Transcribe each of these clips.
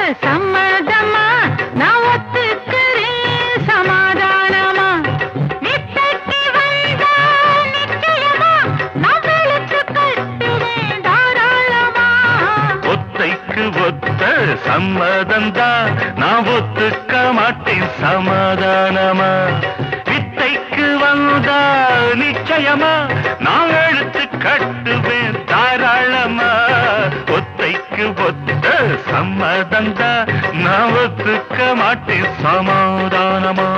சம்மதமா நான் ஒத்துக்கிறேன் சமாதானமா வித்தைக்கு வந்தா நிச்சயமா நான் வெளுத்து கட்டுவேன் தாராளமா ஒத்தைக்கு ஒத்த சம்மதந்தா நான் ஒத்துக்க மாட்டேன் சமாதானமா வித்தைக்கு வந்தா நிச்சயமா நான் எழுத்து கட்டுவேன் தாராளமா ஒத்தைக்கு ஒத்த சம்மதந்தா நான் ஒத்துக்க மாட்டேன் சமாதானமா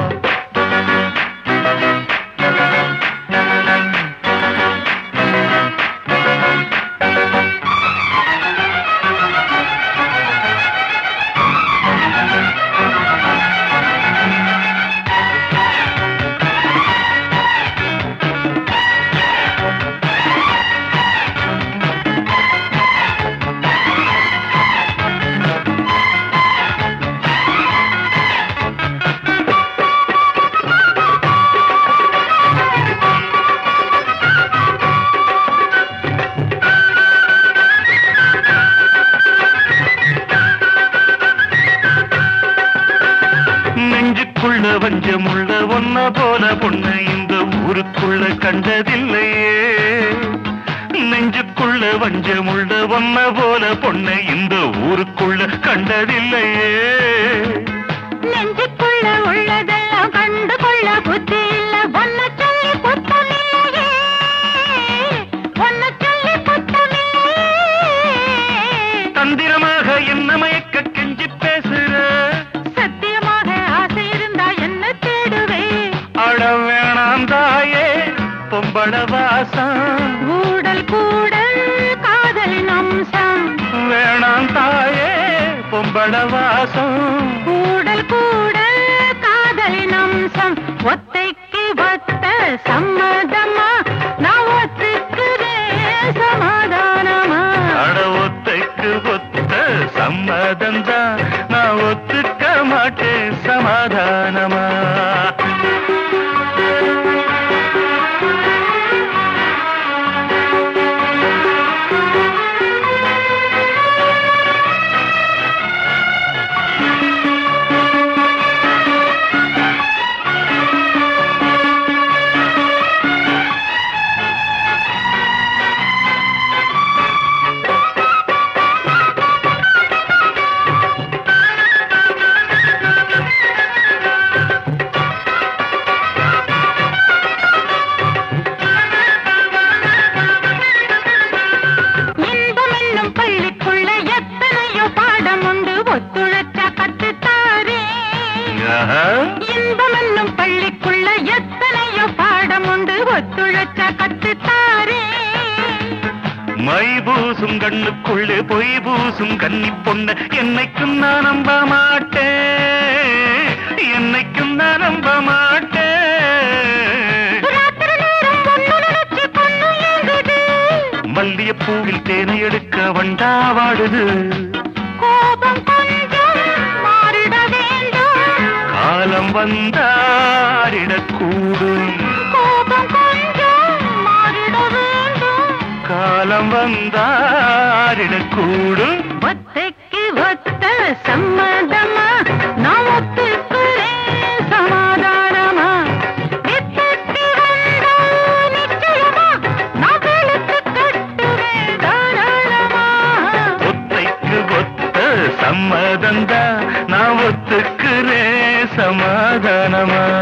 நெஞ்சுக்குள்ள வஞ்சமுள்ள ஒன்ன போல பொண்ணு இந்த ஊருக்குள்ள கண்டதில்லையே நெஞ்சுக்குள்ள வஞ்சமுள்ள ஒன்ன போல பொண்ணு இந்த ஊருக்குள்ள கண்டதில்லையே நெஞ்சுக்குள்ள உள்ளதெல்லாம் கண்டு கொள்ள புத்தி இல்ல ஒன்ன சொல்லி குத்தமில்லையே ஒன்ன சொல்லி குத்தமில்லையே தந்திரமாக என்ன மயக்க கெஞ்சி பேசுற சத்தியமாக ஆசை இருந்தா என்ன தேடுவே அட வேணாம் தாயே பொம்பள வாசம் ஊடல் கூடல் காதலின் அம்சம் வேணாம் தாயே பொம்பள வாசம் கூடல் கூடல் காதலின் அம்சம் ஒத்தைக்கு ஒத்த சம்மதமா நான் ஒத்துக்கிறேன் சமாதானமா அட ஒத்தைக்கு ஒத்த சம்மதந்தா நான் ஒத்துக்க மாட்டேன் சமாதானமா இன்பம் என்னும் பள்ளிக்குள்ள எத்தனையோ பாடம் உண்டு ஒத்துழைச்சா கத்துத்தாரே ஆஹா. இன்பம் என்னும் பள்ளிக்குள்ள எத்தனையோ பாடம் உண்டு ஒத்துழைச்சா கத்துத்தாரே மை பூசும் கண்ணுக்குள்ளே பொய் பூசும் கன்னி பொண்ண என்னைக்கும் நான் நம்ப மாட்டேன் என்னைக்கும் நான் நம்ப மாட்டேன் ராத்திரி நேரம் பொண்ணு நினைச்சு பொண்ணு ஏங்குது மல்லியப்பூவில் தேனை எடுக்க வண்டா வாடுது கோபம் கொஞ்சம் மாறிட வேண்டும் காலம் வந்தாரிடக்கூடும் கோபம் கொஞ்சம் மாறிட வேண்டும் காலம் வந்தாரிடக்கூடும் ஒத்தைக்கு ஒத்த சம்மதமா நான் ஒத்துக்கிறேன் சமாதானமா வித்தைக்கு வந்தா நிச்சயமா நான் வெளுத்து கட்டுவேன் தாராளமா ஒத்தைக்கு ஒத்த சம்மதந்தா நான் ஒத்துக்கிறேன் சமாதானமா